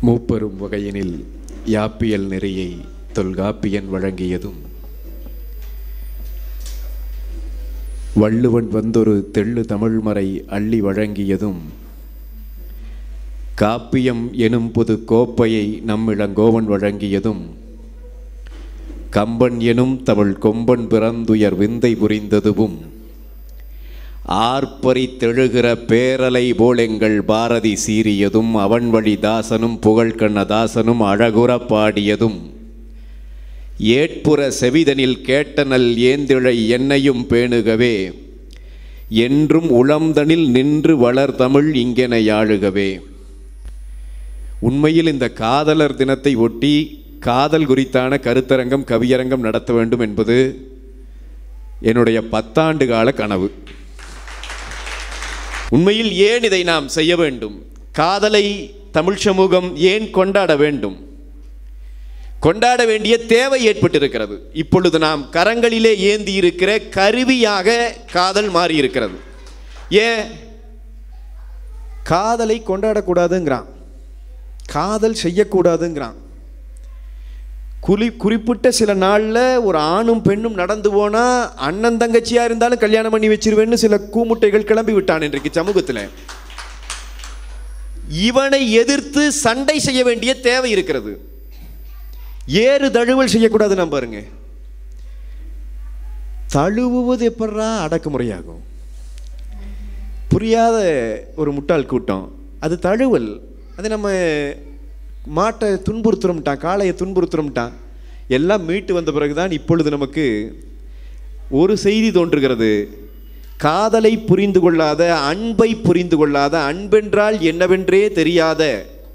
மூப்பெரும் வகையினில் யாப்பியல் நெறியை தொல்காப்பியன் வழங்கியதும் வள்ளுவன் வந்தொரு தெள்ளு தமிழ்மறை அள்ளி வழங்கியதும் காப்பியம் எனும் புது கோப்பையை நம்மிளங்கோவன் வழங்கியதும் கம்பன் எனும் தமிழ் கொம்பன் பிறந்துயர் விந்தை புரிந்ததுவும் ஆர்ப்பரி தெழுகிற பேரலை போல் எங்கள் பாரதி சீரியதும் அவன் வழி தாசனும் புகழ்கண்ண தாசனும் அழகுற பாடியதும் ஏட்புற செவிதனில் கேட்டனல் ஏந்திழை என்னையும் பேணுகவே என்றும் உளம்தனில் நின்று வளர் தமிழ் இங்கென யாழுகவே உண்மையில் இந்த காதலர் தினத்தை ஒட்டி காதல் குறித்தான கருத்தரங்கம் கவியரங்கம் நடத்த வேண்டும் என்பது என்னுடைய பத்தாண்டு கால கனவு உண்மையில் ஏன் இதை நாம் செய்ய வேண்டும் காதலை தமிழ் சமூகம் ஏன் கொண்டாட வேண்டும் கொண்டாட வேண்டிய தேவை ஏற்பட்டிருக்கிறது இப்பொழுது நாம் கரங்களிலே ஏந்தி இருக்கிற கருவியாக காதல் மாறி இருக்கிறது ஏன் காதலை கொண்டாடக்கூடாதுங்கிறான் காதல் செய்யக்கூடாதுங்கிறான் குறி குறிப்பிட்ட சில நாளில் ஒரு ஆணும் பெண்ணும் நடந்து போனால் அண்ணன் தங்கச்சியாக இருந்தாலும் கல்யாணம் பண்ணி வச்சிருவேன்னு சில கூமுட்டைகள் கிளம்பி விட்டான் இன்றைக்கு சமூகத்தில் இவனை எதிர்த்து சண்டை செய்ய வேண்டிய தேவை இருக்கிறது ஏறு தழுவல் செய்யக்கூடாது நம்ம பாருங்க தழுவுவது எப்படா அடக்குமுறையாகும் புரியாத ஒரு முட்டாள் கூட்டம் அது தழுவல் அது நம்ம மாட்டை துன்புறுத்துறோம்ட்டான் காளையை துன்புறுத்துறோம்ட்டான் எல்லாம் மீட்டு வந்த பிறகுதான் இப்பொழுது நமக்கு ஒரு செய்தி தோன்றுகிறது காதலை புரிந்து கொள்ளாத அன்பை புரிந்து கொள்ளாத அன்பென்றால் என்னவென்றே தெரியாத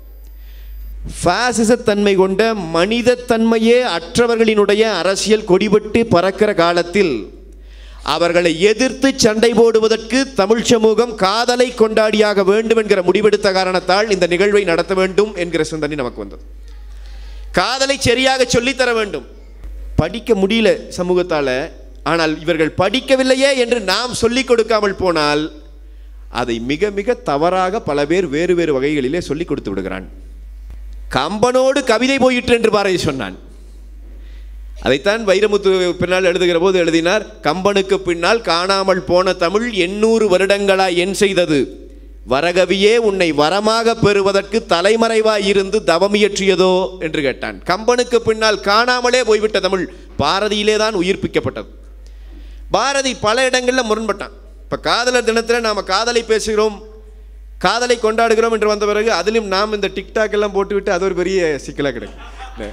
பாசிசத்தன்மை கொண்ட மனிதத்தன்மையே அற்றவர்களினுடைய அரசியல் கொடிபட்டு பறக்கிற காலத்தில் அவர்களை எதிர்த்து சண்டை போடுவதற்கு தமிழ் சமூகம் காதலை கொண்டாடியாக வேண்டும் என்கிற முடிவெடுத்த காரணத்தால் இந்த நிகழ்வை நடத்த வேண்டும் என்கிற சிந்தனை நமக்கு வந்தது காதலை சரியாக சொல்லித்தர வேண்டும் படிக்க முடியல சமூகத்தால் ஆனால் இவர்கள் படிக்கவில்லையே என்று நாம் சொல்லிக் கொடுக்காமல் போனால் அதை மிக மிக தவறாக பல பேர் வேறு வேறு வகைகளிலே சொல்லிக் கொடுத்து விடுகிறான் கம்பனோடு கவிதை போயிற்று என்று பாரதி சொன்னான் அதைத்தான் வைரமுத்து பின்னால் எழுதுகிற போது எழுதினார் கம்பனுக்கு பின்னால் காணாமல் போன தமிழ் எண்ணூறு வருடங்களாய் என் செய்தது வரகவியே உன்னை வரமாக பெறுவதற்கு தலைமறைவாய் இருந்து தவமியற்றியதோ என்று கேட்டான் கம்பனுக்கு பின்னால் காணாமலே போய்விட்ட தமிழ் பாரதியிலே தான் உயிர்ப்பிக்கப்பட்டது பாரதி பல இடங்களில் முரண்பட்டான் இப்போ காதலர் தினத்தில் நாம் காதலை பேசுகிறோம் காதலை கொண்டாடுகிறோம் என்று வந்த பிறகு அதிலும் நாம் இந்த டிக்டாக் எல்லாம் போட்டுவிட்டு அது ஒரு பெரிய சிக்கலாக கிடைக்கும்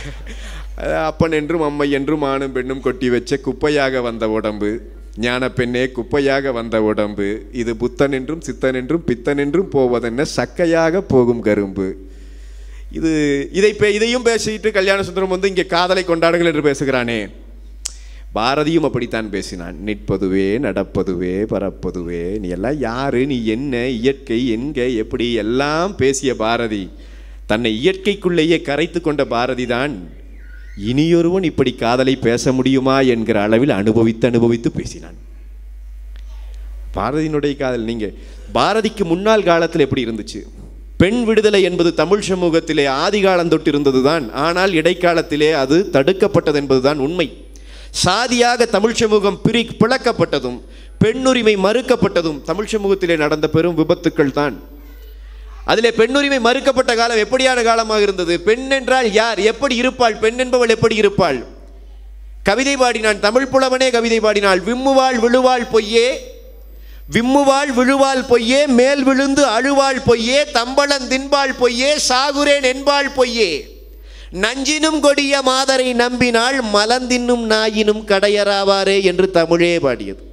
அப்பன் என்றும் அம்மை என்றும் ஆணும் பெண்ணும் கொட்டி வச்ச குப்பையாக வந்த உடம்பு ஞான பெண்ணே குப்பையாக வந்த உடம்பு இது புத்தன் என்றும் சித்தன் என்றும் பித்தன் என்றும் போவதென்ன சக்கையாக போகும் கரும்பு இது இதை இதையும் பேசிட்டு கல்யாண சுந்தரம் வந்து இங்கே காதலை கொண்டாடுங்கள் என்று பேசுகிறானே பாரதியும் அப்படித்தான் பேசினான் நிற்பதுவே நடப்பதுவே பரப்பதுவே நீ எல்லாம் யாரு நீ என்ன இயற்கை எங்க எப்படி எல்லாம் பேசிய பாரதி தன்னை இயற்கைக்குள்ளேயே கரைத்து கொண்ட பாரதி தான் இனியொருவன் இப்படி காதலை பேச முடியுமா என்கிற அளவில் அனுபவித்து அனுபவித்து பேசினான் பாரதியினுடைய காதல் நீங்க பாரதிக்கு முன்னாள் காலத்தில் எப்படி இருந்துச்சு பெண் விடுதலை என்பது தமிழ் சமூகத்திலே ஆதி காலம் தொட்டு இருந்ததுதான் ஆனால் இடைக்காலத்திலே அது தடுக்கப்பட்டது என்பதுதான் உண்மை சாதியாக தமிழ் சமூகம் பிரி பிளக்கப்பட்டதும் பெண்ணுரிமை மறுக்கப்பட்டதும் தமிழ் சமூகத்திலே நடந்த பெரும் விபத்துக்கள் தான் அதிலே பெண்ணுரிமை மறுக்கப்பட்ட காலம் எப்படியான காலமாக இருந்தது பெண் என்றால் யார் எப்படி இருப்பாள் பெண் என்பவள் எப்படி இருப்பாள் கவிதை பாடினான் தமிழ் புலவனே கவிதை பாடினாள் விம்முவாள் விழுவாள் பொய்யே விம்முவாள் விழுவாள் பொய்யே மேல் விழுந்து அழுவாள் பொய்யே தம்பளம் தின்பாள் பொய்யே சாகுரேன் என்பாள் பொய்யே நஞ்சினும் கொடிய மாதரை நம்பினாள் மலந்தின்னும் நாயினும் கடையராவாரே என்று தமிழே பாடியது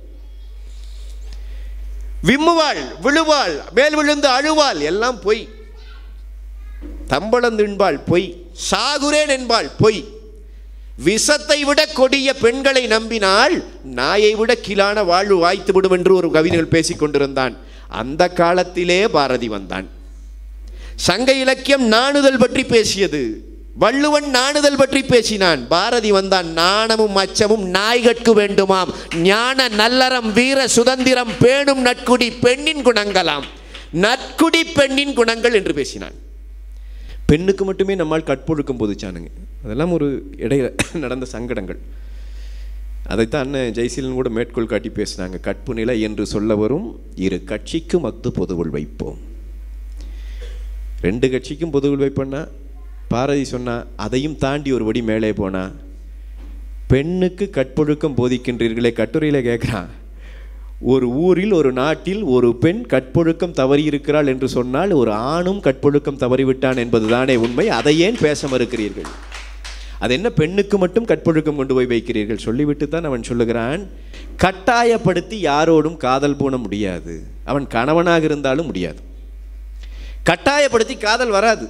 விம்முவாள் விழுவாள் மேல் விழுந்து அழுவாள் எல்லாம் பொய் தம்பளம் தின்பாள் பொய் சாகுரேன் என்பாள் பொய் விஷத்தை விட கொடிய பெண்களை நம்பினால் நாயை விட கீழான வாழ்வு வாய்த்து விடும் என்று ஒரு கவிஞர்கள் பேசிக் கொண்டிருந்தான் அந்த காலத்திலே பாரதி வந்தான் சங்க இலக்கியம் நாணுதல் பற்றி பேசியது வள்ளுவன் நாணுதல் பற்றி பேசினான் பாரதி வந்தான் நாணமும் அச்சமும் நாய்கட்கு வேண்டுமாம் ஞான நல்லறம் வீர சுதந்திரம் பேணும் நட்குடி பெண்ணின் குணங்களாம் நற்குடி பெண்ணின் குணங்கள் என்று பேசினான் பெண்ணுக்கு மட்டுமே நம்மால் கற்பொழுக்கம் போதிச்சானுங்க அதெல்லாம் ஒரு இடையில நடந்த சங்கடங்கள் அதைத்தான் அண்ணன் ஜெய்சீலன் கூட மேற்கோள் காட்டி பேசினாங்க கற்பு நிலை என்று சொல்ல வரும் இரு கட்சிக்கும் அத்து பொதுவுள் வைப்போம் ரெண்டு கட்சிக்கும் பொதுவுள் வைப்போன்னா பாரதி சொன்னா அதையும் தாண்டி ஒரு படி மேலே போனா பெண்ணுக்கு கற்பொழுக்கம் போதிக்கின்றீர்களே கட்டுரையில் கேட்குறான் ஒரு ஊரில் ஒரு நாட்டில் ஒரு பெண் கற்பொழுக்கம் தவறி இருக்கிறாள் என்று சொன்னால் ஒரு ஆணும் கற்பொழுக்கம் தவறிவிட்டான் என்பதுதானே உண்மை அதை ஏன் பேச மறுக்கிறீர்கள் அது என்ன பெண்ணுக்கு மட்டும் கற்பொழுக்கம் கொண்டு போய் வைக்கிறீர்கள் சொல்லிவிட்டு தான் அவன் சொல்லுகிறான் கட்டாயப்படுத்தி யாரோடும் காதல் பூண முடியாது அவன் கணவனாக இருந்தாலும் முடியாது கட்டாயப்படுத்தி காதல் வராது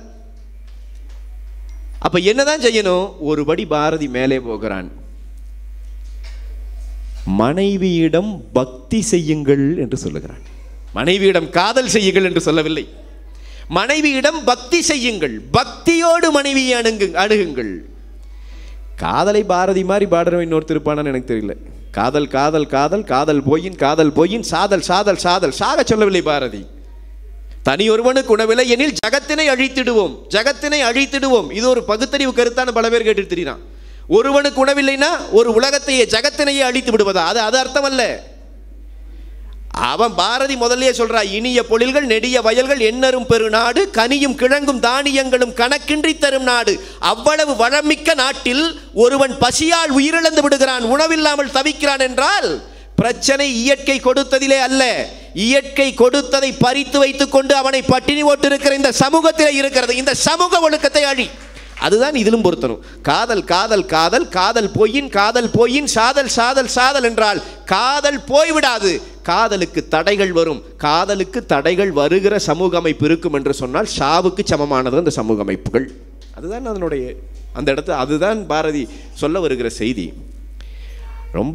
அப்ப என்னதான் செய்யணும் ஒருபடி பாரதி மேலே போகிறான் மனைவியிடம் பக்தி செய்யுங்கள் என்று சொல்லுகிறான் மனைவியிடம் காதல் செய்யுங்கள் என்று சொல்லவில்லை மனைவியிடம் பக்தி செய்யுங்கள் பக்தியோடு மனைவியை அணுகு அணுகுங்கள் காதலை பாரதி மாதிரி பாடுறவன் இன்னொருத்தர் இருப்பானான்னு எனக்கு தெரியல காதல் காதல் காதல் காதல் போயின் காதல் போயின் சாதல் சாதல் சாதல் சாக சொல்லவில்லை பாரதி தனி ஒருவனுக்கு உணவில்லை எனில் ஜகத்தினை அழித்திடுவோம் ஜகத்தினை அழித்திடுவோம் இது ஒரு பகுத்தறிவு கருத்தான பல பேர் கேட்டு தெரியுறான் ஒருவனுக்கு உணவில்லைன்னா ஒரு உலகத்தையே ஜகத்தினையே அழித்து விடுவதா அது அது அர்த்தம் அல்ல அவன் பாரதி முதல்லயே சொல்றா இனிய பொழில்கள் நெடிய வயல்கள் எண்ணரும் பெருநாடு கனியும் கிழங்கும் தானியங்களும் கணக்கின்றி தரும் நாடு அவ்வளவு வளமிக்க நாட்டில் ஒருவன் பசியால் உயிரிழந்து விடுகிறான் உணவில்லாமல் தவிக்கிறான் என்றால் பிரச்சனை இயற்கை கொடுத்ததிலே அல்ல இயற்கை கொடுத்ததை பறித்து வைத்துக் கொண்டு அவனை பட்டினி போட்டு இருக்கிற இந்த சமூகத்திலே இருக்கிறது இந்த சமூக ஒழுக்கத்தை அழி அதுதான் இதிலும் பொருத்தணும் காதல் காதல் காதல் காதல் பொய்யின் காதல் பொய்யின் சாதல் சாதல் சாதல் என்றால் காதல் போய்விடாது காதலுக்கு தடைகள் வரும் காதலுக்கு தடைகள் வருகிற சமூக அமைப்பு இருக்கும் என்று சொன்னால் சாவுக்கு சமமானது அந்த சமூக அமைப்புகள் அதுதான் அதனுடைய அந்த இடத்துல அதுதான் பாரதி சொல்ல வருகிற செய்தி ரொம்ப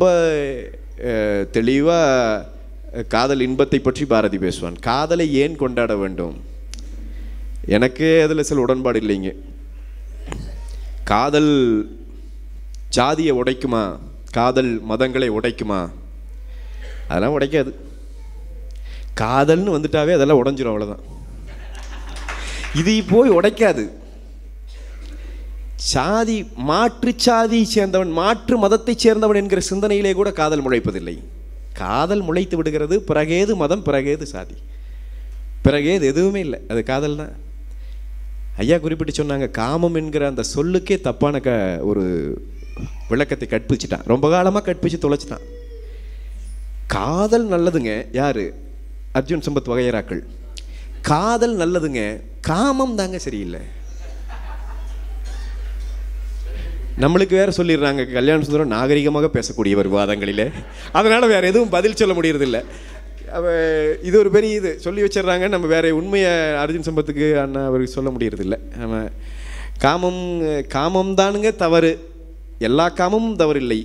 தெளிவாக காதல் இன்பத்தை பற்றி பாரதி பேசுவான் காதலை ஏன் கொண்டாட வேண்டும் எனக்கு அதில் சில உடன்பாடு இல்லைங்க காதல் ஜாதியை உடைக்குமா காதல் மதங்களை உடைக்குமா அதெல்லாம் உடைக்காது காதல்னு வந்துட்டாவே அதெல்லாம் உடஞ்சிரும் அவ்வளோதான் இது போய் உடைக்காது சாதி மாற்று சாதி சேர்ந்தவன் மாற்று மதத்தைச் சேர்ந்தவன் என்கிற சிந்தனையிலே கூட காதல் முளைப்பதில்லை காதல் முளைத்து விடுகிறது பிறகேது மதம் பிறகேது சாதி பிறகேது எதுவுமே இல்லை அது காதல் தான் ஐயா குறிப்பிட்டு சொன்னாங்க காமம் என்கிற அந்த சொல்லுக்கே தப்பான க ஒரு விளக்கத்தை கற்பிச்சிட்டான் ரொம்ப காலமாக கற்பிச்சு தொலைச்சிட்டான் காதல் நல்லதுங்க யாரு அர்ஜுன் சம்பத் வகையராக்கள் காதல் நல்லதுங்க காமம் தாங்க சரியில்லை நம்மளுக்கு வேற சொல்லிடுறாங்க கல்யாண சுந்தரம் நாகரிகமாக பேசக்கூடியவர் விவாதங்களிலே அதனால் வேற எதுவும் பதில் சொல்ல முடியறதில்ல அவ இது ஒரு பெரிய இது சொல்லி வச்சிடுறாங்க நம்ம வேற உண்மையை அர்ஜுன் சம்பத்துக்கு அண்ணா அவருக்கு சொல்ல முடியறதில்ல நம்ம காமம் காமம் தானுங்க தவறு எல்லா காமமும் தவறில்லை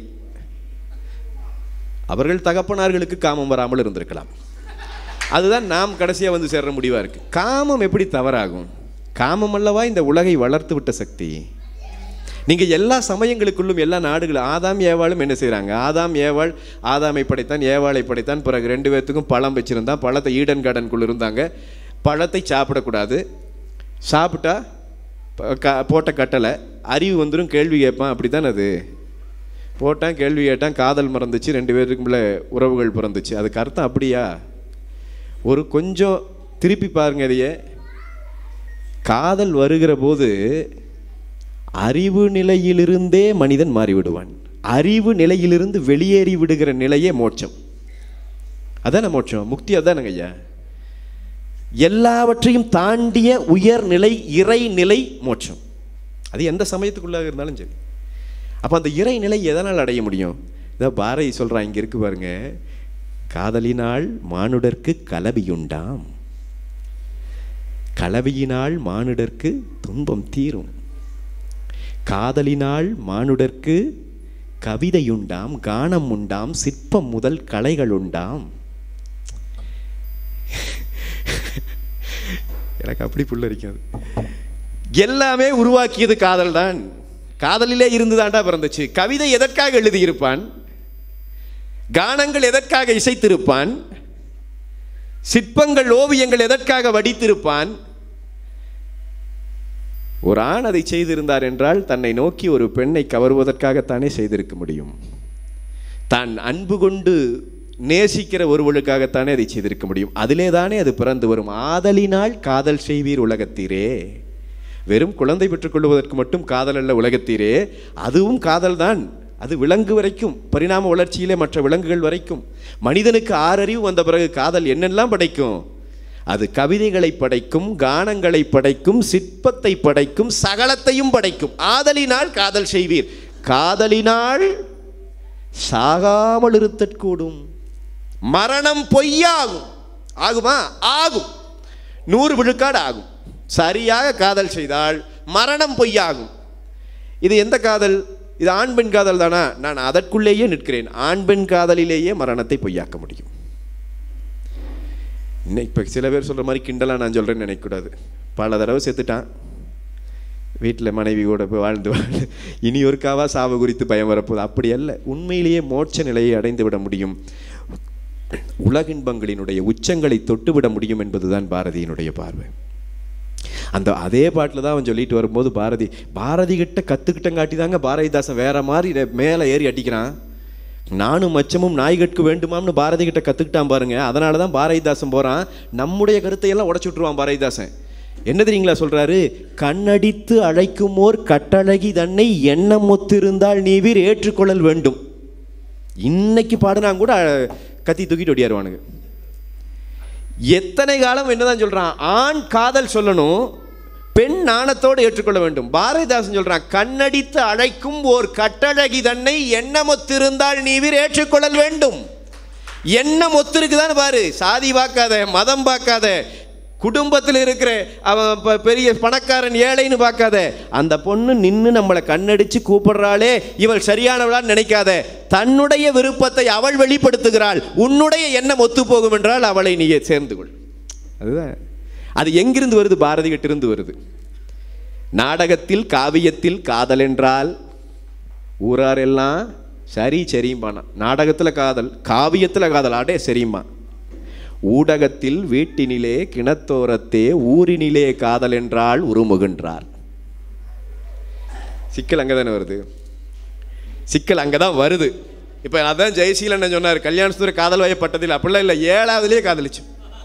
அவர்கள் தகப்பனார்களுக்கு காமம் வராமல் இருந்திருக்கலாம் அதுதான் நாம் கடைசியாக வந்து சேர்ற முடிவாக இருக்குது காமம் எப்படி தவறாகும் காமம் அல்லவா இந்த உலகை வளர்த்து விட்ட சக்தி நீங்கள் எல்லா சமயங்களுக்குள்ளும் எல்லா நாடுகளும் ஆதாம் ஏவாளும் என்ன செய்கிறாங்க ஆதாம் ஏவாள் ஆதாமை படைத்தான் ஏவாளை படைத்தான் பிறகு ரெண்டு பேர்த்துக்கும் பழம் வச்சுருந்தான் பழத்தை ஈடன் கார்டனுக்குள்ள இருந்தாங்க பழத்தை சாப்பிடக்கூடாது சாப்பிட்டா ப- க போட்ட கட்டளை அறிவு வந்துடும் கேள்வி கேட்பான் அப்படி தானே அது போட்டான் கேள்வி கேட்டான் காதல் மறந்துச்சு ரெண்டு பேருக்குள்ள உறவுகள் பிறந்துச்சு அதுக்கு அர்த்தம் அப்படியா ஒரு கொஞ்சம் திருப்பி பாருங்க இதையே காதல் வருகிற போது அறிவு நிலையிலிருந்தே மனிதன் மாறிவிடுவான் அறிவு நிலையிலிருந்து வெளியேறி விடுகிற நிலையே மோட்சம் அதானே மோட்சம் முக்தி அதானங்க ஐயா எல்லாவற்றையும் தாண்டிய உயர்நிலை இறைநிலை மோட்சம் அது எந்த சமயத்துக்குள்ளாக இருந்தாலும் சரி அப்போ அந்த இறைநிலை எதனால் அடைய முடியும் இதான் பாரதி சொல்கிறான் இங்கே இருக்கு பாருங்க காதலினால் மானுடர்க்கு கலவியுண்டாம் கலவியினால் மானுடர்க்கு துன்பம் தீரும் காதலினால் மானுடர்க்கு கவிதையுண்டாம் கானம் உண்டாம் சிற்பம் முதல் கலைகள் உண்டாம் எனக்கு அப்படி புல்லரிக்காது எல்லாமே உருவாக்கியது காதல் தான் காதலிலே இருந்து தாண்டா பிறந்துச்சு கவிதை எதற்காக எழுதியிருப்பான் கானங்கள் எதற்காக இசைத்திருப்பான் சிற்பங்கள் ஓவியங்கள் எதற்காக வடித்திருப்பான் ஒரு ஆண் அதை செய்திருந்தார் என்றால் தன்னை நோக்கி ஒரு பெண்ணை கவருவதற்காகத்தானே செய்திருக்க முடியும் தான் அன்பு கொண்டு நேசிக்கிற ஒருவளுக்காகத்தானே அதை செய்திருக்க முடியும் அதிலே தானே அது பிறந்து வரும் ஆதலினால் காதல் செய்வீர் உலகத்தீரே வெறும் குழந்தை பெற்றுக்கொள்வதற்கு மட்டும் காதல் அல்ல உலகத்தீரே அதுவும் காதல் தான் அது விலங்கு வரைக்கும் பரிணாம வளர்ச்சியிலே மற்ற விலங்குகள் வரைக்கும் மனிதனுக்கு ஆறறிவு வந்த பிறகு காதல் என்னெல்லாம் படைக்கும் அது கவிதைகளை படைக்கும் கானங்களை படைக்கும் சிற்பத்தை படைக்கும் சகலத்தையும் படைக்கும் ஆதலினால் காதல் செய்வீர் காதலினால் சாகாமல் இருத்தற்கூடும் மரணம் பொய்யாகும் ஆகுமா ஆகும் நூறு விழுக்காடு ஆகும் சரியாக காதல் செய்தால் மரணம் பொய்யாகும் இது எந்த காதல் இது ஆண் பெண் காதல் தானா நான் அதற்குள்ளேயே நிற்கிறேன் ஆண் பெண் காதலிலேயே மரணத்தை பொய்யாக்க முடியும் இன்னும் இப்போ சில பேர் சொல்கிற மாதிரி கிண்டலாக நான் சொல்கிறேன்னு நினைக்கக்கூடாது பல தடவை செத்துட்டான் வீட்டில் மனைவி கூட போய் வாழ்ந்து வாழ்ந்து இனி ஒருக்காவா சாவு குறித்து பயம் வரப்போகுது அப்படி அல்ல உண்மையிலேயே மோட்ச நிலையை அடைந்து விட முடியும் உலகின்பங்களினுடைய உச்சங்களை தொட்டுவிட முடியும் என்பதுதான் பாரதியினுடைய பார்வை அந்த அதே பாட்டில் தான் அவன் சொல்லிட்டு வரும்போது பாரதி பாரதி கிட்ட கற்றுக்கிட்டங்காட்டி தாங்க பாரதிதாசன் வேற மாதிரி மேலே ஏறி அடிக்கிறான் நானும் மச்சமும் நாய்கட்கு வேண்டுமாம்னு பாரதி கிட்ட கற்றுக்கிட்டான் பாருங்க அதனால தான் பாரதிதாசன் போகிறான் நம்முடைய கருத்தையெல்லாம் உடச்சு விட்ருவான் பாரதிதாசன் என்ன தெரியுங்களா சொல்றாரு கண்ணடித்து அழைக்குமோர் கட்டழகி தன்னை எண்ணம் ஒத்திருந்தால் நீவீர் ஏற்றுக்கொள்ளல் வேண்டும் இன்னைக்கு பாடுனா கூட கத்தி தூக்கிட்டு ஓடியாருவானுங்க எத்தனை காலம் என்னதான் சொல்றான் ஆண் காதல் சொல்லணும் பெண் நாணத்தோடு ஏற்றுக்கொள்ள வேண்டும் பாரதிதாசன் சொல்றான் கண்ணடித்து அழைக்கும் ஓர் கட்டழகி தன்னை எண்ணம் ஒத்திருந்தால் நீவீர் ஏற்றுக்கொள்ளல் வேண்டும் எண்ணம் ஒத்திருக்குதான்னு பாரு சாதி பார்க்காத மதம் பார்க்காத குடும்பத்தில் இருக்கிற அவன் ப- பெரிய பணக்காரன் ஏழைன்னு பார்க்காத அந்த பொண்ணு நின்று நம்மளை கண்ணடிச்சு கூப்பிடுறாளே இவள் சரியானவளான்னு நினைக்காத தன்னுடைய விருப்பத்தை அவள் வெளிப்படுத்துகிறாள் உன்னுடைய எண்ணம் ஒத்து போகும் என்றால் அவளை நீ சேர்ந்து கொள் அதுதான் அது எங்கிருந்து வருது பாரதி கிட்டிருந்து வருது நாடகத்தில் காவியத்தில் காதல் என்றால் ஊராரெல்லாம் சரி சரிம்பானா நாடகத்தில் காதல் காவியத்தில் காதல் ஆடே சரிம்மா ஊடகத்தில் வீட்டினிலே கிணத்தோரத்தே ஊரினிலே காதல் என்றால் உருமுகின்றார் சிக்கல் அங்கே தானே வருது சிக்கல் அங்கே தான் வருது இப்போ அதான் ஜெயசீலன் சொன்னார் கல்யாணத்துல காதல் வயப்பட்டதில் அப்படிலாம் இல்லை ஏழாவதுலேயே காதலிச்சு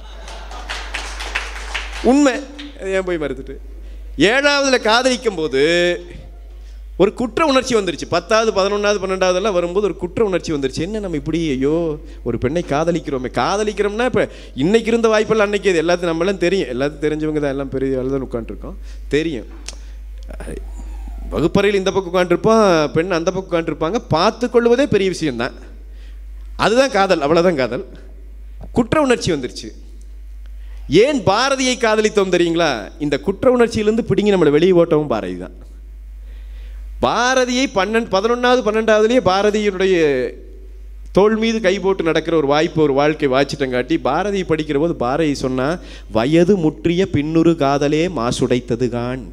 உண்மை அது ஏன் போய் மறுத்துட்டு ஏழாவதுல காதலிக்கும் போது ஒரு குற்ற உணர்ச்சி வந்துருச்சு பத்தாவது பதினொன்றாவது பன்னெண்டாவதெல்லாம் வரும்போது ஒரு குற்ற உணர்ச்சி வந்துருச்சு என்ன நம்ம இப்படி ஐயோ ஒரு பெண்ணை காதலிக்கிறோமே காதலிக்கிறோம்னா இப்போ இன்னைக்கு இருந்த வாய்ப்பெல்லாம் அன்னைக்கு இது எல்லாத்தையும் நம்மளாம் தெரியும் எல்லாத்தையும் தெரிஞ்சவங்க தான் எல்லாம் பெரிய ஆள் தான் உட்காந்துருக்கோம் தெரியும் வகுப்பறையில் இந்த பக்கம் உட்காந்துருப்போம் பெண் அந்த பக்கம் உட்காந்துருப்பாங்க பார்த்து கொள்வதே பெரிய விஷயம்தான் அதுதான் காதல் அவ்வளோதான் காதல் குற்ற உணர்ச்சி வந்துருச்சு ஏன் பாரதியை காதலித்தோம் தெரியுங்களா இந்த குற்ற உணர்ச்சியிலிருந்து பிடிங்கி நம்மளை வெளியே ஓட்டவும் பாரதி தான் பாரதியை பன்னெண்டு பதினொன்றாவது பன்னெண்டாவதுலேயே பாரதியினுடைய தோள் மீது கை போட்டு நடக்கிற ஒரு வாய்ப்பு ஒரு வாழ்க்கை வாய்ச்சிட்டங்காட்டி பாரதி படிக்கிற போது பாரதி சொன்னா வயது முற்றிய பின்னுரு காதலே மாசுடைத்தது கான்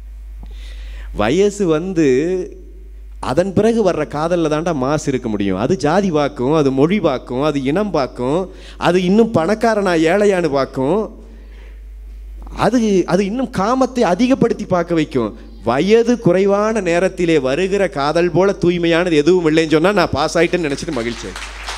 வயசு வந்து அதன் பிறகு வர்ற காதலில் தாண்டா மாசு இருக்க முடியும் அது ஜாதி பார்க்கும் அது மொழி பார்க்கும் அது இனம் பார்க்கும் அது இன்னும் பணக்காரனா ஏழையான்னு பார்க்கும் அது அது இன்னும் காமத்தை அதிகப்படுத்தி பார்க்க வைக்கும் வயது குறைவான நேரத்திலே வருகிற காதல் போல தூய்மையானது எதுவும் இல்லைன்னு சொன்னா நான் பாஸ் ஆயிட்டேன்னு நினைச்சிட்டு மகிழ்ச்சி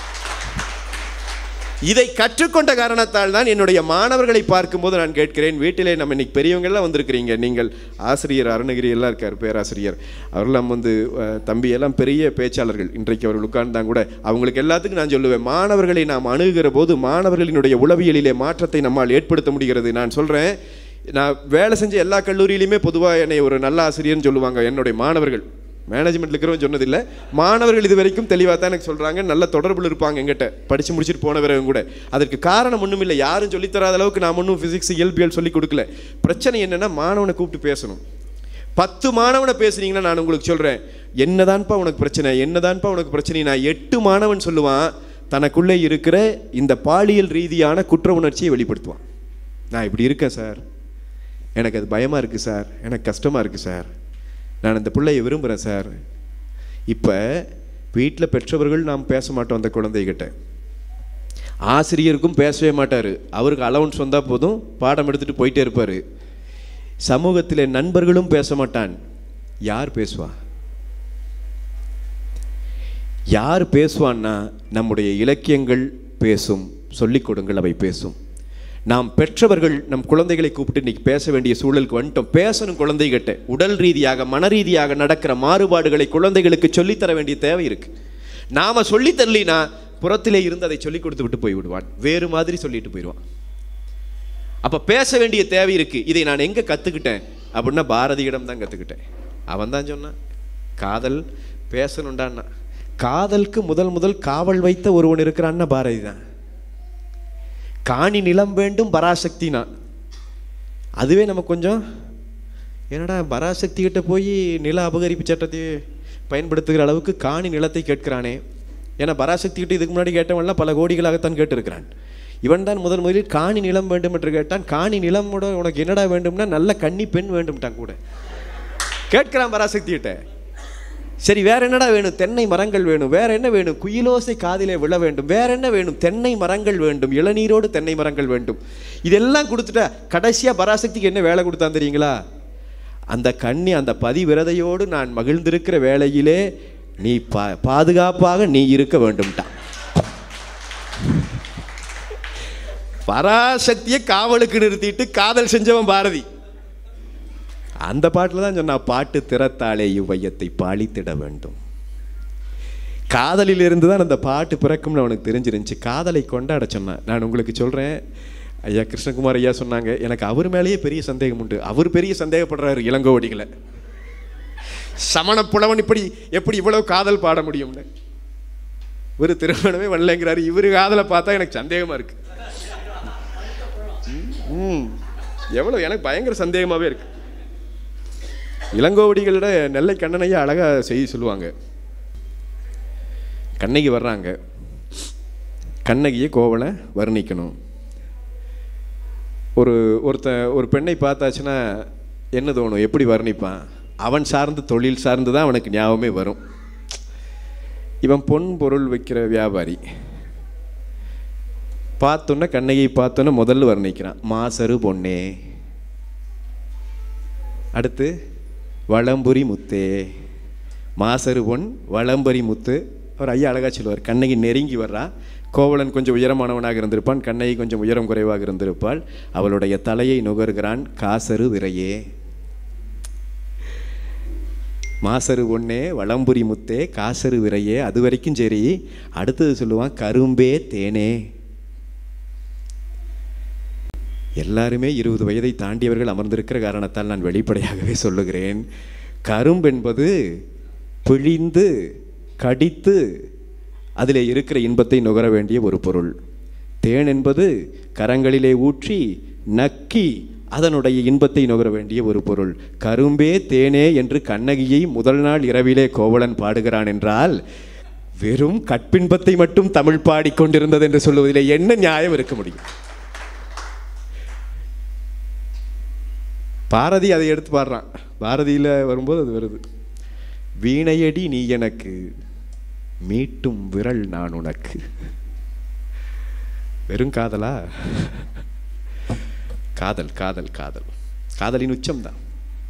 இதை கற்றுக்கொண்ட காரணத்தால் தான் என்னுடைய மாணவர்களை பார்க்கும்போது நான் கேட்கிறேன் வீட்டிலே நம்ம இன்னைக்கு பெரியவங்கெல்லாம் வந்திருக்கிறீங்க நீங்கள் ஆசிரியர் அருணகிரி எல்லாம் இருக்கார் பேராசிரியர் அவரெல்லாம் வந்து அஹ், தம்பி எல்லாம் பெரிய பேச்சாளர்கள் இன்றைக்கு அவர்கள் உட்கார்ந்தாங்க கூட அவங்களுக்கு எல்லாத்துக்கும் நான் சொல்லுவேன் மாணவர்களை நாம் அணுகுகிற போது மாணவர்களினுடைய உளவியலிலே மாற்றத்தை நம்மால் ஏற்படுத்த முடிகிறது நான் சொல்கிறேன் நான் வேலை செஞ்ச எல்லா கல்லூரியிலையுமே பொதுவாக என்னை ஒரு நல்ல ஆசிரியர்னு சொல்லுவாங்க என்னுடைய மாணவர்கள் மேனேஜ்மெண்ட் இருக்கிறவன் சொன்னதில்லை மாணவர்கள் இது வரைக்கும் தெளிவாக தான் எனக்கு சொல்கிறாங்க நல்ல தொடர்பில் இருப்பாங்க எங்கிட்ட படித்து முடிச்சுட்டு போன பிறகு கூட அதற்கு காரணம் ஒன்றும் இல்லை யாரும் சொல்லித் தராத அளவுக்கு நான் ஒன்றும் ஃபிசிக்ஸ் இயல்பியல் சொல்லி கொடுக்கல பிரச்சனை என்னென்னா மாணவனை கூப்பிட்டு பேசணும் பத்து மாணவனை பேசுனீங்கன்னா நான் உங்களுக்கு சொல்கிறேன் என்னதான்ப்பா உனக்கு பிரச்சனை என்னதான்ப்பா உனக்கு பிரச்சனை நான் எட்டு மாணவன் சொல்லுவான் தனக்குள்ளே இருக்கிற இந்த பாலியல் ரீதியான குற்ற உணர்ச்சியை வெளிப்படுத்துவான் நான் இப்படி இருக்கேன் சார் எனக்கு அது பயமாக இருக்குது சார் எனக்கு கஷ்டமாக இருக்குது சார் நான் அந்த பிள்ளையை விரும்புகிறேன் சார் இப்போ வீட்டில் பெற்றவர்கள் நாம் பேச மாட்டோம் அந்த குழந்தைகிட்ட ஆசிரியருக்கும் பேசவே மாட்டார் அவருக்கு அலவன்ஸ் வந்தால் போதும் பாடம் எடுத்துகிட்டு போயிட்டே இருப்பார் சமூகத்திலே நண்பர்களும் பேச மாட்டான் யார் பேசுவா யார் பேசுவான்னா நம்முடைய இலக்கியங்கள் பேசும் சொல்லிக் கொடுங்கள் அவை பேசும் நாம் பெற்றவர்கள் நம் குழந்தைகளை கூப்பிட்டு இன்னைக்கு பேச வேண்டிய சூழலுக்கு வந்துட்டோம் பேசணும் குழந்தைகிட்ட உடல் ரீதியாக மன ரீதியாக நடக்கிற மாறுபாடுகளை குழந்தைகளுக்கு சொல்லித்தர வேண்டிய தேவை இருக்கு நாம சொல்லித் தரலினா புறத்திலே இருந்து அதை சொல்லிக் கொடுத்து விட்டு போய் விடுவான் வேறு மாதிரி சொல்லிட்டு போயிடுவான் அப்ப பேச வேண்டிய தேவை இருக்கு இதை நான் எங்க கத்துக்கிட்டேன் அப்படின்னா பாரதியிடம் தான் கத்துக்கிட்டேன் அவன் தான் சொன்னான் காதல் பேசணுண்டான்னா காதலுக்கு முதல் முதல் காவல் வைத்த ஒருவன் இருக்கிறான்னா பாரதி தான் காணி நிலம் வேண்டும் பராசக்தினா அதுவே நமக்கு கொஞ்சம் என்னடா பராசக்தி கிட்ட போய் நில அபகரிப்பு சட்டத்தை பயன்படுத்துகிற அளவுக்கு காணி நிலத்தை கேட்கிறானே ஏன்னா பராசக்தி கிட்ட இதுக்கு முன்னாடி கேட்டவன்லாம் பல கோடிகளாகத்தான் கேட்டிருக்கிறான் இவன் தான் முதல் முதலில் காணி நிலம் வேண்டும் என்று கேட்டான் காணி நிலமோட உனக்கு என்னடா வேண்டும்னா நல்ல கன்னி பெண் வேண்டும்ட்டான் கூட கேட்கிறான் பராசக்தி கிட்ட சரி வேற என்னடா வேணும் தென்னை மரங்கள் வேணும் வேற என்ன வேணும் குயிலோசை காதிலே விழ வேண்டும் வேற என்ன வேணும் தென்னை மரங்கள் வேண்டும் இளநீரோடு தென்னை மரங்கள் வேண்டும் இதெல்லாம் கொடுத்துட்டா கடைசியா பராசக்திக்கு என்ன வேலை கொடுத்தான் தெரியுங்களா அந்த கண்ணி அந்த பதிவிரதையோடு நான் மகிழ்ந்திருக்கிற வேளையிலே நீ பா பாதுகாப்பாக நீ இருக்க வேண்டும்ட்டான் பராசக்தியை காவலுக்கு நிறுத்திட்டு காதல் செஞ்சவன் பாரதி அந்த பாட்டில் தான் சொன்னா பாட்டு திறத்தாலே இவ்வையத்தை பாலித்திட வேண்டும் காதலிலிருந்து தான் அந்த பாட்டு பிறக்கும்னு அவனுக்கு தெரிஞ்சிருந்துச்சு காதலை கொண்டாட சொன்னான் நான் உங்களுக்கு சொல்கிறேன் ஐயா கிருஷ்ணகுமார் ஐயா சொன்னாங்க எனக்கு அவர் மேலேயே பெரிய சந்தேகம் உண்டு அவர் பெரிய சந்தேகப்படுறாரு இளங்கோவடிகளை சமண புலவன் இப்படி எப்படி இவ்வளவு காதல் பாட முடியும்னு ஒரு திருமணமே வரலைங்கிறாரு இவர் காதலை பார்த்தா எனக்கு சந்தேகமா இருக்கு ம் எவ்வளோ எனக்கு பயங்கர சந்தேகமாகவே இருக்கு இளங்கோவடிகளோட நெல்லை கண்ணனையா அழகாக செய்தி சொல்லுவாங்க கண்ணகி வர்றாங்க கண்ணகியை கோவலை வர்ணிக்கணும் ஒரு ஒருத்த ஒரு பெண்ணை பார்த்தாச்சுன்னா என்ன தோணும் எப்படி வர்ணிப்பான் அவன் சார்ந்து தொழில் சார்ந்து தான் அவனுக்கு ஞாபகமே வரும் இவன் பொன் பொருள் வைக்கிற வியாபாரி பார்த்தோன்னே கண்ணகி பார்த்தோன்னே முதல்ல வர்ணிக்கிறான் மாசரு பொன்னே அடுத்து வளம்புரி முத்தே மாசரு பொன் வளம்பரி முத்து அவர் ஐயா அழகா சொல்லுவார் கண்ணகி நெருங்கி வர்றா கோவலன் கொஞ்சம் உயரமானவனாக இருந்திருப்பான் கண்ணகி கொஞ்சம் உயரம் குறைவாக இருந்திருப்பாள் அவளுடைய தலையை நுகர்கிறான் காசரு விரையே மாசரு ஒன்னே வளம்புரி முத்தே காசரு விரையே அது வரைக்கும் சரி அடுத்தது சொல்லுவான் கரும்பே தேனே எல்லாருமே இருபது வயதை தாண்டியவர்கள் அமர்ந்திருக்கிற காரணத்தால் நான் வெளிப்படையாகவே சொல்லுகிறேன் கரும்பென்பது பிழிந்து கடித்து அதிலே இருக்கிற இன்பத்தை நுகர வேண்டிய ஒரு பொருள் தேன் என்பது கரங்களிலே ஊற்றி நக்கி அதனுடைய இன்பத்தை நுகர வேண்டிய ஒரு பொருள் கரும்பே தேனே என்று கண்ணகியை முதல் நாள் இரவிலே கோவலன் பாடுகிறான் என்றால் வெறும் கற்பின்பத்தை மட்டும் தமிழ் பாடிக்கொண்டிருந்தது என்று சொல்லுவதிலே என்ன நியாயம் இருக்க முடியும் பாரதி அதை எடுத்து பாடுறான் பாரதியில் வரும்போது அது வருது வீணையடி நீ எனக்கு மீட்டும் விரல் நான் உனக்கு வெறும் காதலா காதல் காதல் காதல் காதலின் உச்சம்தான்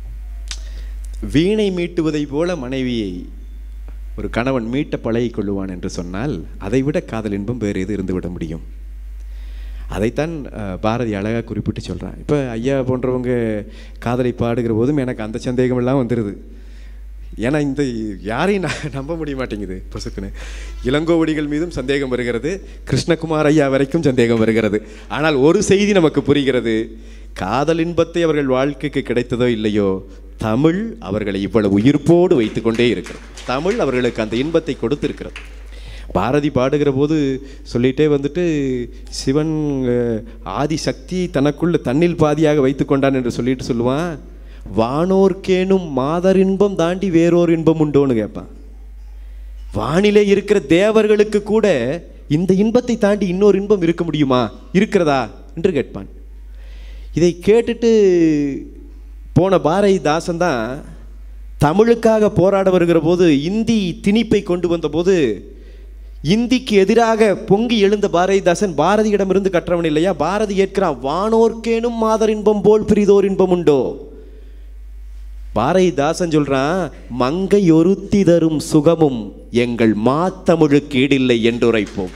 வீணை மீட்டுவதை போல மனைவியை ஒரு கணவன் மீட்ட பழகிக் கொள்ளுவான் என்று சொன்னால் அதைவிட காதல் இன்பம் வேறு எது இருந்துவிட முடியும் அதைத்தான் அஹ், பாரதி அழகாக குறிப்பிட்டு சொல்கிறான் இப்போ ஐயா போன்றவங்க காதலை பாடுகிற போதும் எனக்கு அந்த சந்தேகமெல்லாம் வந்துடுது ஏன்னா இந்த யாரையும் நான் நம்ப முடிய மாட்டேங்குது பொசுக்குன்னு இளங்கோவடிகள் மீதும் சந்தேகம் வருகிறது கிருஷ்ணகுமார் ஐயா வரைக்கும் சந்தேகம் வருகிறது ஆனால் ஒரு செய்தி நமக்கு புரிகிறது காதல் இன்பத்தை அவர்கள் வாழ்க்கைக்கு கிடைத்ததோ இல்லையோ தமிழ் அவர்களை இவ்வளவு உயிர்ப்போடு வைத்துக்கொண்டே இருக்கிறது தமிழ் அவர்களுக்கு அந்த இன்பத்தை கொடுத்திருக்கிறது பாரதி பாடுகிற போது சொல்லிட்டே வந்துட்டு சிவன் அஹ், ஆதி சக்தி தனக்குள்ள தன்னில் பாதியாக வைத்துக்கொண்டான் என்று சொல்லிட்டு சொல்லுவான் வானோர்க்கேனும் மாதர் இன்பம் தாண்டி வேறோர் இன்பம் உண்டோன்னு கேட்பான் வானிலே இருக்கிற தேவர்களுக்கு கூட இந்த இன்பத்தை தாண்டி இன்னொரு இன்பம் இருக்க முடியுமா இருக்கிறதா என்று கேட்பான் இதை கேட்டுட்டு போன பாரதிதாசன் தான் தமிழுக்காக போராட வருகிற போது இந்தி திணிப்பை கொண்டு வந்தபோது இந்திக்கு எதிராக பொங்கி எழுந்த பாரதிதாசன் பாரதியிடமிருந்து கற்றவன் இல்லையா பாரதி ஏற்கிறான் வானோர்க்கேனும் மாதர் இன்பம் போல் பிரிதோர் இன்பம் உண்டோ பாரதிதாசன் சொல்றான் மங்கை ஒருத்தி தரும் சுகமும் எங்கள் மாத்தமிழுக்கு ஈடில்லை என்றுரைப்போம்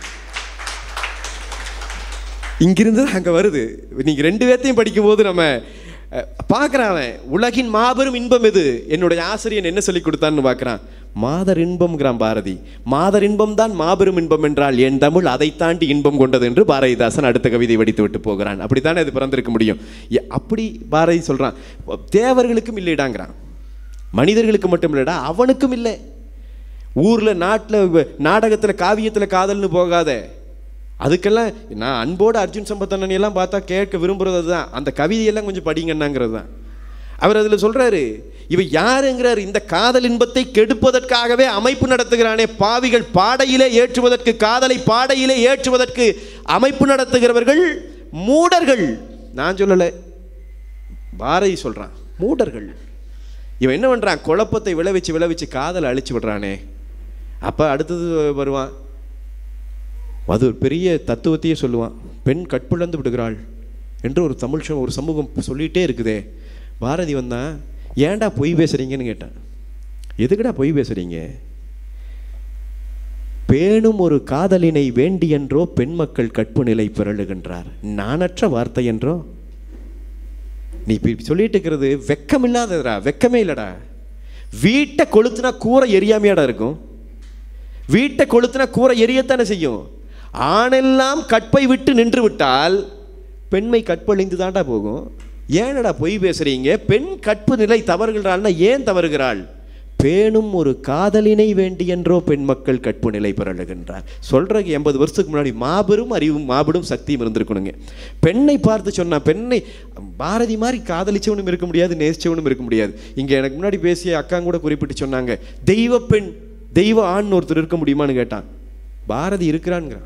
இங்கிருந்து அங்க வருது நீங்க ரெண்டு பேர்த்தையும் படிக்கும்போது நம்ம அஹ், பார்க்கறான் அவன் உலகின் மாபெரும் இன்பம் எது என்னுடைய ஆசிரியன் என்ன சொல்லி கொடுத்தான்னு பார்க்கறான் மாதர் இன்பம்ங்கிறான் பாரதி மாதர் இன்பம் தான் மாபெரும் இன்பம் என்றால் என் தமிழ் அதை தாண்டி இன்பம் கொண்டது என்று பாரதிதாசன் அடுத்த கவிதை வடித்து விட்டு போகிறான் அப்படித்தானே அது பிறந்திருக்க முடியும் எ- அப்படி பாரதி சொல்றான் தேவர்களுக்கும் இல்லைடாங்கிறான் மனிதர்களுக்கு மட்டும் இல்லைடா அவனுக்கும் இல்லை ஊரில் நாட்டில் நாடகத்தில் காவியத்தில் காதல்னு போகாத அதுக்கெல்லாம் நான் அன்போடு அர்ஜுன் சம்பத்தண்ணன் எல்லாம் பார்த்தா கேட்க விரும்புறது தான் அந்த கவிதையெல்லாம் கொஞ்சம் படிங்கன்னாங்கிறது தான் அவர் அதில் சொல்றாரு இவ யாருங்கிறார் இந்த காதல் இன்பத்தை கெடுப்பதற்காகவே அமைப்பு நடத்துகிறானே பாவிகள் பாடையிலே ஏற்றுவதற்கு காதலை பாடையிலே ஏற்றுவதற்கு அமைப்பு நடத்துகிறவர்கள் மூடர்கள் நான் சொல்லலை பாரதி சொல்றான் மூடர்கள் இவன் என்ன பண்றான் குழப்பத்தை விளைவிச்சு விளைவிச்சு காதலை அழிச்சு விடுறானே அப்ப அடுத்தது வருவான் அது ஒரு பெரிய தத்துவத்தையே சொல்லுவான் பெண் கற்பிழந்து விடுகிறாள் என்று ஒரு தமிழ் சமூ- ஒரு சமூகம் சொல்லிட்டே இருக்குதே பாரதி வந்தான் ஏன்டா பொய் பேசுறீங்கன்னு கேட்டான் எதுக்குடா பொய் பேசுறீங்க பேணும் ஒரு காதலினை வேண்டியென்றோ பெண் மக்கள் கற்பு நிலை பிறழுகின்றார் நாணற்ற வார்த்தை என்றோ நீ இப்படி சொல்லிட்டு இருக்கிறது வெக்கம் இல்லாததுடா வெக்கமே இல்லடா வீட்டை கொளுத்துனா கூரை எரியாமையாடா இருக்கும் வீட்டை கொளுத்துனா கூரை எரியத்தானே செய்யும் ஆணெல்லாம் கற்பை விட்டு நின்று விட்டால் பெண்மை கற்பழிந்து தாண்டா போகும் ஏனடா பொய் பேசுறீங்க பெண் கற்பு நிலை தவறுகிறாள்னா ஏன் தவறுகிறாள் பேணும் ஒரு காதலினை வேண்டியென்றோ பெண் மக்கள் கற்பு நிலை பிறழுகின்றார் சொல்றதுக்கு எண்பது வருஷத்துக்கு முன்னாடி மாபெரும் அறிவும் மாபெரும் சக்தியும் இருந்திருக்கணுங்க பெண்ணை பார்த்து சொன்னா பெண்ணை பாரதி மாதிரி காதலிச்சவனும் இருக்க முடியாது நேசிச்சவனும் இருக்க முடியாது இங்க எனக்கு முன்னாடி பேசிய அக்கா கூட குறிப்பிட்டு சொன்னாங்க தெய்வ பெண் தெய்வ ஆண் ஒருத்தர் இருக்க முடியுமான்னு கேட்டான் பாரதி இருக்கிறான்ங்கிறான்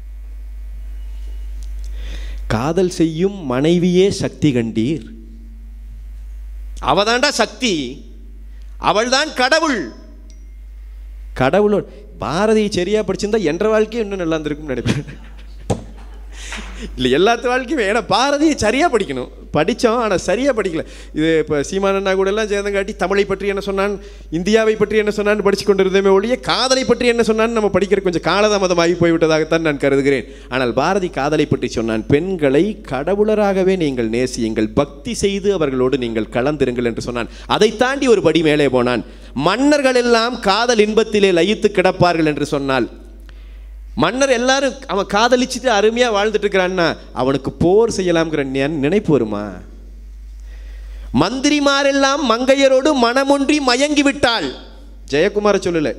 காதல் செய்யும் மனைவியே சக்தி கண்டீர் அவதாண்டா சக்தி அவள்தான் கடவுள் கடவுளோட பாரதியை சரியா படிச்சிருந்தா என்ற வாழ்க்கையும் இன்னும் நல்லா இருந்திருக்கும்னு நினைப்பேன் இல்லை எல்லாத்து வாழ்க்கையும் ஏன்னா பாரதியை சரியாக படிக்கணும் படித்தோம் ஆனால் சரியாக படிக்கல இது இப்போ சீமானண்ணா கூட எல்லாம் சேர்ந்தங்காட்டி தமிழை பற்றி என்ன சொன்னான் இந்தியாவை பற்றி என்ன சொன்னான்னு படிச்சு கொண்டிருந்தேமே ஒழிய காதலை பற்றி என்ன சொன்னான்னு நம்ம படிக்கிற கொஞ்சம் காலதாமதமாகி போய்விட்டதாகத்தான் நான் கருதுகிறேன் ஆனால் பாரதி காதலை பற்றி சொன்னான் பெண்களை கடவுளராகவே நீங்கள் நேசியுங்கள் பக்தி செய்து அவர்களோடு நீங்கள் கலந்திருங்கள் என்று சொன்னான் அதை தாண்டி ஒரு படி மேலே போனான் மன்னர்கள் எல்லாம் காதல் இன்பத்திலே லயித்து கிடப்பார்கள் என்று சொன்னால் மன்னர் எல்லாரும் அவன் காதலிச்சுட்டு அருமையாக வாழ்ந்துட்டு இருக்கிறான்னா அவனுக்கு போர் செய்யலாம்ங்கிற நி- நினைப்பு வருமா மந்திரிமாரெல்லாம் மங்கையரோடு மனமொன்றி மயங்கி விட்டாள் ஜெயக்குமார சொல்லல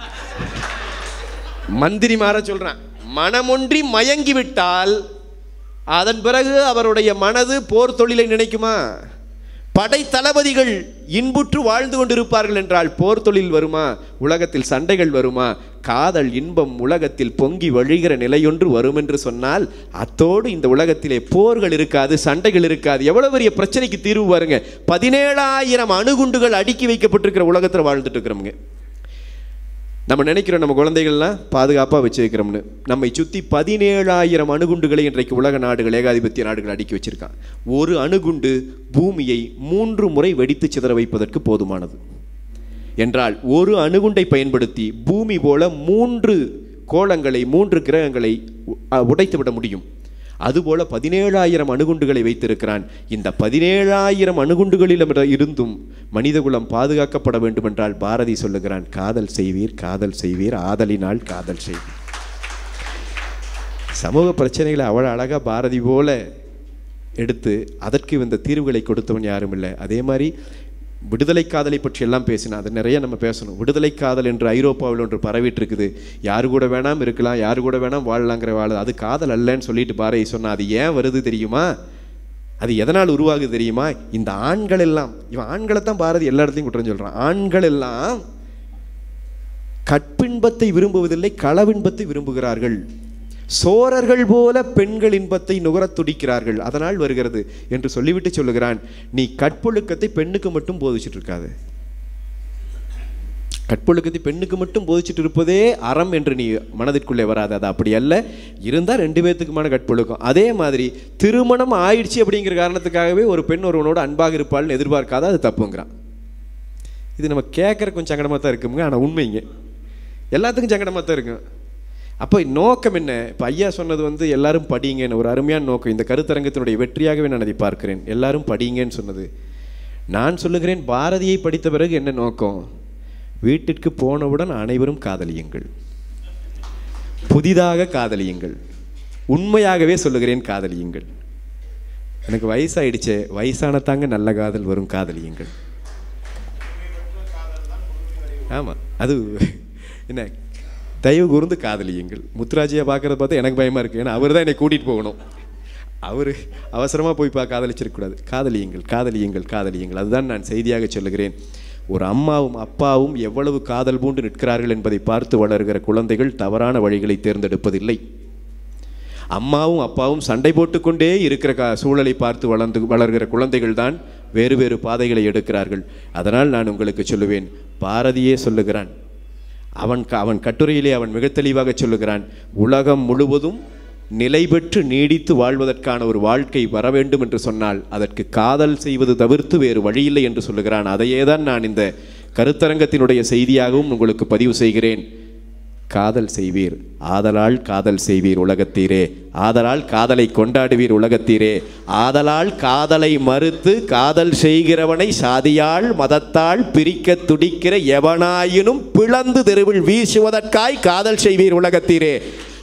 மந்திரிமார சொல்றான் மனமொன்றி மயங்கி விட்டால் அதன் பிறகு அவருடைய மனது போர் தொழிலை நினைக்குமா படை தளபதிகள் இன்புற்று வாழ்ந்து கொண்டிருப்பார்கள் என்றால் போர் தொழில் வருமா உலகத்தில் சண்டைகள் வருமா காதல் இன்பம் உலகத்தில் பொங்கி வழிகிற நிலையொன்று வரும் என்று சொன்னால் அத்தோடு இந்த உலகத்திலே போர்கள் இருக்காது சண்டைகள் இருக்காது எவ்வளவு பெரிய பிரச்சனைக்கு தீர்வு பாருங்க பதினேழாயிரம் அணுகுண்டுகள் அடுக்கி வைக்கப்பட்டிருக்கிற உலகத்தில் வாழ்ந்துட்டு இருக்கிறோமுங்க நம்ம நினைக்கிறோம் நம்ம குழந்தைகள்லாம் பாதுகாப்பாக வச்சு வைக்கிறோம்னு நம்மை சுற்றி பதினேழாயிரம் அணுகுண்டுகளை இன்றைக்கு உலக நாடுகள் ஏகாதிபத்திய நாடுகள் அடுக்கி வச்சிருக்கான் ஒரு அணுகுண்டு பூமியை மூன்று முறை வெடித்து சிதற வைப்பதற்கு போதுமானது என்றால் ஒரு அணுகுண்டை பயன்படுத்தி பூமி போல மூன்று கோளங்களை மூன்று கிரகங்களை உ- அ, உடைத்து விட முடியும் அதுபோல பதினேழாயிரம் அணுகுண்டுகளை வைத்திருக்கிறான் இந்த பதினேழாயிரம் அணுகுண்டுகளிலும் இருந்தும் மனிதகுலம் பாதுகாக்கப்பட வேண்டுமென்றால் பாரதி சொல்லுகிறான் காதல் செய்வீர் காதல் செய்வீர் ஆதலினால் காதல் செய்வீர் சமூக பிரச்சனைகளை அவ்வளோ அழகாக பாரதி போல எடுத்து அதற்கு இந்த தீர்வுகளை கொடுத்தவன் யாரும் இல்லை அதே மாதிரி விடுதலை காதலை பற்றி எல்லாம் பேசினா அது நிறைய நம்ம பேசணும் விடுதலை காதல் என்று ஐரோப்பாவில் ஒன்று பரவிட்டு இருக்குது யாரு கூட வேணாம் இருக்கலாம் யாரு கூட வேணாம் வாழலாங்கிற வாழ அது காதல் அல்லன்னு சொல்லிட்டு பாரதி சொன்னா அது ஏன் வருது தெரியுமா அது எதனால் உருவாகுது தெரியுமா இந்த ஆண்கள் எல்லாம் இவன் ஆண்களை தான் பாரதி எல்லா இடத்துலையும் குற்றம் சொல்றான் ஆண்கள் எல்லாம் கற்பின்பத்தை விரும்புவதில்லை களவின்பத்தை விரும்புகிறார்கள் சோரர்கள் போல பெண்கள் இன்பத்தை நுகரத் துடிக்கிறார்கள் அதனால் வருகிறது என்று சொல்லிவிட்டு சொல்லுகிறான் நீ கற்பொழுக்கத்தை பெண்ணுக்கு மட்டும் போதிச்சுட்டு இருக்காது கற்பொழுக்கத்தை பெண்ணுக்கு மட்டும் போதிச்சுட்டு இருப்பதே அறம் என்று நீ மனதிற்குள்ளே வராது அது அப்படி அல்ல இருந்தால் ரெண்டு பேர்த்துக்குமான கற்பொழுக்கம் அதே மாதிரி திருமணம் ஆயிடுச்சு அப்படிங்கிற காரணத்துக்காகவே ஒரு பெண் ஒருவனோடு அன்பாக இருப்பாள்னு எதிர்பார்க்காத அது தப்புங்கிறான் இது நம்ம கேட்குற கொஞ்சம் சங்கடமாக தான் இருக்குங்க ஆனால் உண்மைங்க எல்லாத்துக்கும் சங்கடமாக தான் இருக்கும் அப்போ நோக்கம் என்ன இப்போ ஐயா சொன்னது வந்து எல்லாரும் படிங்கன்னு ஒரு அருமையான நோக்கம் இந்த கருத்தரங்கத்தினுடைய வெற்றியாகவே நான் அதை பார்க்கிறேன் எல்லாரும் படிங்கன்னு சொன்னது நான் சொல்லுகிறேன் பாரதியை படித்த பிறகு என்ன நோக்கம் வீட்டிற்கு போனவுடன் அனைவரும் காதலியுங்கள் புதிதாக காதலியுங்கள் உண்மையாகவே சொல்லுகிறேன் காதலியுங்கள் எனக்கு வயசாயிடுச்சே வயசான தாங்க நல்ல காதல் வரும் காதலியுங்கள் ஆமாம் அது என்ன தயவு கூர்ந்து காதலியுங்கள் முத்துராஜியை பார்க்கறத பார்த்தா எனக்கு பயமாக இருக்குது ஏன்னா அவர் தான் என்னை கூட்டிகிட்டு போகணும் அவர் அவசரமாக போய் பா காதலிச்சிருக்கக்கூடாது காதலியுங்கள் காதலியுங்கள் காதலியுங்கள் அதுதான் நான் செய்தியாக சொல்லுகிறேன் ஒரு அம்மாவும் அப்பாவும் எவ்வளவு காதல் பூண்டு நிற்கிறார்கள் என்பதை பார்த்து வளர்கிற குழந்தைகள் தவறான வழிகளை தேர்ந்தெடுப்பதில்லை அம்மாவும் அப்பாவும் சண்டை போட்டுக்கொண்டே இருக்கிற கா சூழலை பார்த்து வளர்ந்து வளர்கிற குழந்தைகள் தான் வேறு வேறு பாதைகளை எடுக்கிறார்கள் அதனால் நான் உங்களுக்கு சொல்லுவேன் பாரதியே சொல்லுகிறான் அவன் க- அவன் கட்டுரையிலே அவன் மிக தெளிவாக சொல்லுகிறான் உலகம் முழுவதும் நிலை பெற்று நீடித்து வாழ்வதற்கான ஒரு வாழ்க்கை வர வேண்டும் என்று சொன்னால் அதற்கு காதல் செய்வது தவிர்த்து வேறு வழியில்லை என்று சொல்லுகிறான் அதையே தான் நான் இந்த கருத்தரங்கத்தினுடைய செய்தியாகவும் உங்களுக்கு பதிவு செய்கிறேன் காதல் செய்வீர் ஆதலால் காதல் செய்வீர் உலகத்தீரே ஆதலால் காதலை கொண்டாடுவீர் உலகத்தீரே ஆதலால் காதலை மறுத்து காதல் செய்கிறவனை சாதியால் மதத்தால் பிரிக்க துடிக்கிற எவனாயினும் பிளந்து தெருவில் வீசுவதற்காய் காதல் செய்வீர் உலகத்தீரே